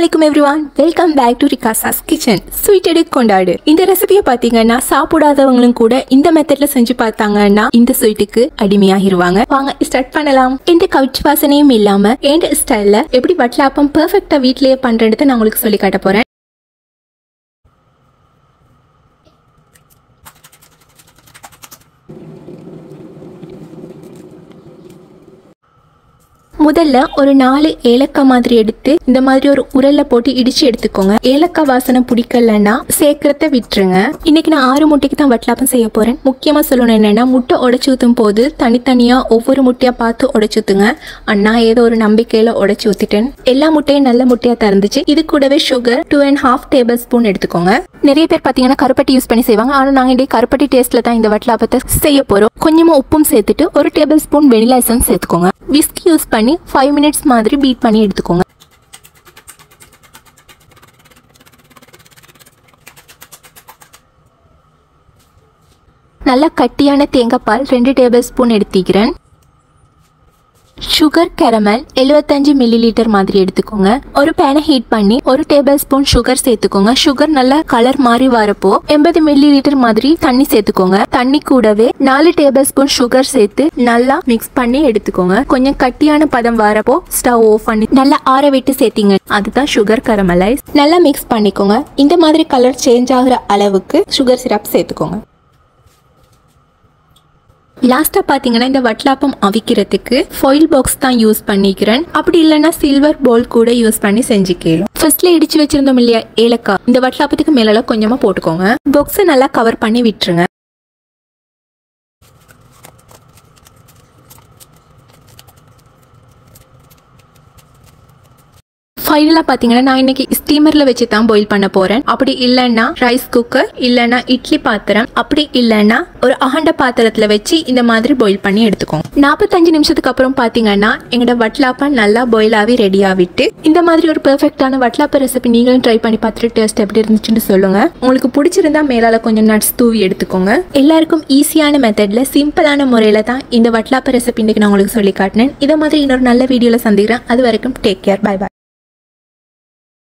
வலைக்கும் everyone welcome back to ரிகாசாஸ் kitchen sweet எடு கொண்டாடு இந்த ரெசிபியை பார்த்தீங்கன்னா சாப்பிடாதவங்களும் கூட இந்த மெத்தட்ல செஞ்சு பார்த்தாங்கன்னா இந்த ஸ்வீட்டுக்கு அடிமையாகிருவாங்க வாங்க ஸ்டார்ட் பண்ணலாம் எந்த கவுச் வாசனையும் இல்லாம எந்த ஸ்டைல்ல எப்படி வட்டலாப்பம் பெர்ஃபெக்டா வீட்லயே பண்றதை நான் உங்களுக்கு சொல்லி காட்ட போறேன் முதல்ல ஒரு நாலு ஏலக்காய் மாதிரி எடுத்து இந்த மாதிரி ஒரு உரல்ல போட்டு இடிச்சு எடுத்துக்கோங்க ஏலக்காய் வாசனை பிடிக்கலன்னா சேர்க்கறத விட்டுருங்க இன்னைக்கு நான் ஆறு முட்டைக்கு தான் வட்டலாப்பம் செய்ய போறேன் முக்கியமா சொல்லணும் என்னன்னா முட்டை உடைச்சு ஊத்தும் போது தனித்தனியா ஒவ்வொரு முட்டையா பார்த்து உடைச்சு ஊத்துங்க அண்ணா ஏதோ ஒரு நம்பிக்கையில உடைச்சு ஊத்திட்டேன் எல்லா முட்டையும் நல்ல முட்டையா திறந்துச்சு இது கூடவே sugar two and half tablespoon எடுத்துக்கோங்க நிறைய பேர் பாத்தீங்கன்னா கருப்பட்டி யூஸ் பண்ணி செய்வாங்க ஆனா நாங்க இன்றைக்கு கருப்பட்டி டேஸ்ட்ல தான் இந்த வட்டலாப்பத்தை செய்ய போறோம் கொஞ்சமா உப்பும் சேர்த்துட்டு ஒரு டேபிள் ஸ்பூன் வெனிலா எசன்ஸ் சேர்த்துக்கோங்க விஸ்க் யூஸ் பண்ணி ஃபைவ் மினிட்ஸ் மாதிரி பீட் பண்ணி எடுத்துக்கோங்க நல்லா கட்டியான தேங்காய் பால் ரெண்டு டேபிள் ஸ்பூன் எடுத்துக்கிறேன் சுகர் கேரமல் 75 மில்லி லிட்டர் மாதிரி எடுத்துக்கோங்க ஒரு பேனை ஹீட் பண்ணி ஒரு டேபிள் ஸ்பூன் சுகர் சேர்த்துக்கோங்க சுகர் நல்லா கலர் மாறி வரப்போ எண்பது மில்லி லிட்டர் மாதிரி தண்ணி சேர்த்துக்கோங்க தண்ணி கூடவே நாலு டேபிள் ஸ்பூன் சுகர் சேர்த்து நல்லா மிக்ஸ் பண்ணி எடுத்துக்கோங்க கொஞ்சம் கட்டியான பதம் வரப்போ ஸ்டவ் ஆஃப் பண்ணி நல்லா ஆற விட்டு சேர்த்தீங்க அதுதான் சுகர் கரமலைஸ் நல்லா மிக்ஸ் பண்ணிக்கோங்க இந்த மாதிரி கலர் சேஞ்ச் ஆகுற அளவுக்கு சுகர் சிரப் சேர்த்துக்கோங்க லாஸ்ட்டாக பார்த்தீங்கன்னா இந்த வட்டலாப்பம் அவிக்கிறதுக்கு ஃபாயில் பாக்ஸ் தான் யூஸ் பண்ணிக்கிறேன் அப்படி இல்லைன்னா சில்வர் பவுல் கூட யூஸ் பண்ணி செஞ்சுக்கலாம் ஃபர்ஸ்ட்ல இடிச்சு வச்சிருந்தோம் இல்லையா ஏலக்காய் இந்த வட்டலாப்பத்துக்கு மேல கொஞ்சமா போட்டுக்கோங்க பாக்ஸை நல்லா கவர் பண்ணி விட்டுருங்க ஃபைனலாக பார்த்தீங்கன்னா நான் இன்னைக்கு ஸ்டீமரில் வச்சு தான் பாயில் பண்ண போகிறேன் அப்படி இல்லைன்னா ரைஸ் குக்கர் இல்லைன்னா இட்லி பாத்திரம் அப்படி இல்லைன்னா ஒரு அகண்ட பாத்திரத்தில் வச்சு இந்த மாதிரி பாயில் பண்ணி எடுத்துக்கோங்க நாற்பத்தஞ்சு நிமிஷத்துக்கு அப்புறம் பார்த்தீங்கன்னா எங்களோட வட்லாப்பம் நல்லா பாயில் ஆகி ரெடி ஆகிட்டு இந்த மாதிரி ஒரு பெர்ஃபெக்டான வட்லாப்ப ரெசிபி நீங்களும் ட்ரை பண்ணி பார்த்துட்டு டேஸ்ட் எப்படி இருந்துச்சுன்னு சொல்லுங்க உங்களுக்கு பிடிச்சிருந்தா மேலால கொஞ்சம் நட்ஸ் தூவி எடுத்துக்கோங்க எல்லாருக்கும் ஈஸியான மெத்தட்ல சிம்பிளான முறையில தான் இந்த வட்லாப்ப ரெசிபி இன்னைக்கு நான் உங்களுக்கு சொல்லி காட்டினேன் இதை மாதிரி இன்னொரு நல்ல வீடியோல சந்திக்கிறேன் அது வரைக்கும் டேக் கேர் பை பை